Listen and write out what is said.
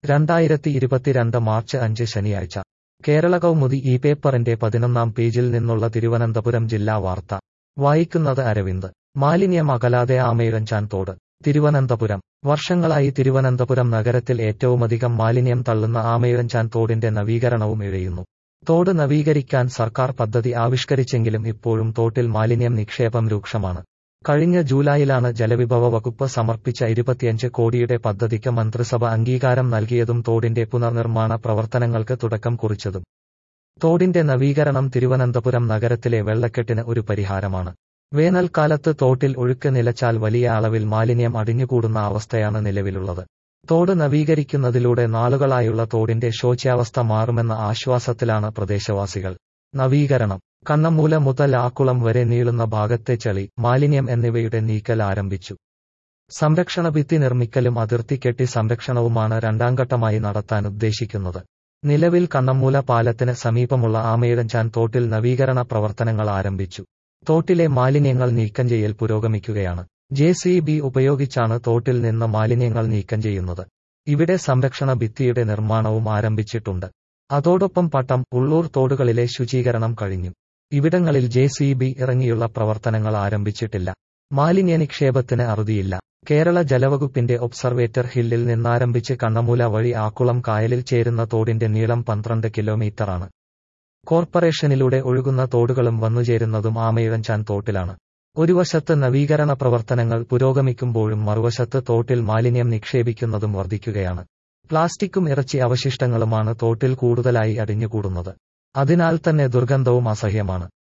രണ്ടായിരത്തി ഇരുപത്തിരണ്ട് മാർച്ച് അഞ്ച് ശനിയാഴ്ച കേരള കൗമുദി ഈ പേപ്പറിന്റെ പതിനൊന്നാം പേജിൽ നിന്നുള്ള തിരുവനന്തപുരം ജില്ലാ വാർത്ത വായിക്കുന്നത് അരവിന്ദ് മാലിന്യം അകലാതെ ആമയിഴഞ്ചാൻ തോട് തിരുവനന്തപുരം വർഷങ്ങളായി തിരുവനന്തപുരം നഗരത്തിൽ ഏറ്റവുമധികം മാലിന്യം തള്ളുന്ന ആമയിഴഞ്ചാൻ തോടിന്റെ നവീകരണവും ഇഴയുന്നു തോട് നവീകരിക്കാൻ സർക്കാർ പദ്ധതി ആവിഷ്കരിച്ചെങ്കിലും ഇപ്പോഴും തോട്ടിൽ മാലിന്യം നിക്ഷേപം രൂക്ഷമാണ് കഴിഞ്ഞ ജൂലൈയിലാണ് ജലവിഭവ വകുപ്പ് സമർപ്പിച്ച ഇരുപത്തിയഞ്ച് കോടിയുടെ പദ്ധതിക്ക് മന്ത്രിസഭ അംഗീകാരം നൽകിയതും തോടിന്റെ പുനർനിർമ്മാണ പ്രവർത്തനങ്ങൾക്ക് തുടക്കം കുറിച്ചതും തോടിന്റെ നവീകരണം തിരുവനന്തപുരം നഗരത്തിലെ വെള്ളക്കെട്ടിന് ഒരു പരിഹാരമാണ് വേനൽക്കാലത്ത് തോട്ടിൽ ഒഴുക്ക് നിലച്ചാൽ വലിയ അളവിൽ മാലിന്യം അടിഞ്ഞുകൂടുന്ന അവസ്ഥയാണ് നിലവിലുള്ളത് തോട് നവീകരിക്കുന്നതിലൂടെ നാളുകളായുള്ള തോടിന്റെ ശോച്യാവസ്ഥ മാറുമെന്ന ആശ്വാസത്തിലാണ് പ്രദേശവാസികൾ നവീകരണം കണ്ണമൂല മുതൽ ആക്കുളം വരെ നീളുന്ന ഭാഗത്തെ ചളി മാലിന്യം എന്നിവയുടെ നീക്കൽ ആരംഭിച്ചു സംരക്ഷണ ഭിത്തി നിർമ്മിക്കലും അതിർത്തി കെട്ടി സംരക്ഷണവുമാണ് രണ്ടാംഘട്ടമായി നടത്താൻ ഉദ്ദേശിക്കുന്നത് നിലവിൽ കണ്ണമൂല പാലത്തിന് സമീപമുള്ള ആമയിഴഞ്ചാൻ തോട്ടിൽ നവീകരണ പ്രവർത്തനങ്ങൾ ആരംഭിച്ചു തോട്ടിലെ മാലിന്യങ്ങൾ നീക്കം ചെയ്യൽ പുരോഗമിക്കുകയാണ് ജെ സി ബി ഉപയോഗിച്ചാണ് തോട്ടിൽ നിന്ന് മാലിന്യങ്ങൾ നീക്കം ചെയ്യുന്നത് ഇവിടെ സംരക്ഷണ ഭിത്തിയുടെ നിർമ്മാണവും ആരംഭിച്ചിട്ടുണ്ട് അതോടൊപ്പം പട്ടം ഉള്ളൂർ തോടുകളിലെ ശുചീകരണം കഴിഞ്ഞു ഇവിടങ്ങളിൽ ജെ സി ബി ഇറങ്ങിയുള്ള പ്രവർത്തനങ്ങൾ ആരംഭിച്ചിട്ടില്ല മാലിന്യ നിക്ഷേപത്തിന് അറുതിയില്ല കേരള ജലവകുപ്പിന്റെ ഒബ്സർവേറ്റർ ഹില്ലിൽ നിന്നാരംഭിച്ച് കണ്ണമൂല വഴി ആക്കുളം കായലിൽ ചേരുന്ന തോടിന്റെ നീളം പന്ത്രണ്ട് കിലോമീറ്ററാണ് കോർപ്പറേഷനിലൂടെ ഒഴുകുന്ന തോടുകളും വന്നുചേരുന്നതും ആമയിഴഞ്ചാൻ തോട്ടിലാണ് ഒരു വശത്ത് നവീകരണ പ്രവർത്തനങ്ങൾ പുരോഗമിക്കുമ്പോഴും മറുവശത്ത് തോട്ടിൽ മാലിന്യം നിക്ഷേപിക്കുന്നതും വർദ്ധിക്കുകയാണ് പ്ലാസ്റ്റിക്കും ഇറച്ചി അവശിഷ്ടങ്ങളുമാണ് തോട്ടിൽ കൂടുതലായി അടിഞ്ഞുകൂടുന്നത് അതിനാൽ തന്നെ ദുർഗന്ധവും അസഹ്യമാണ്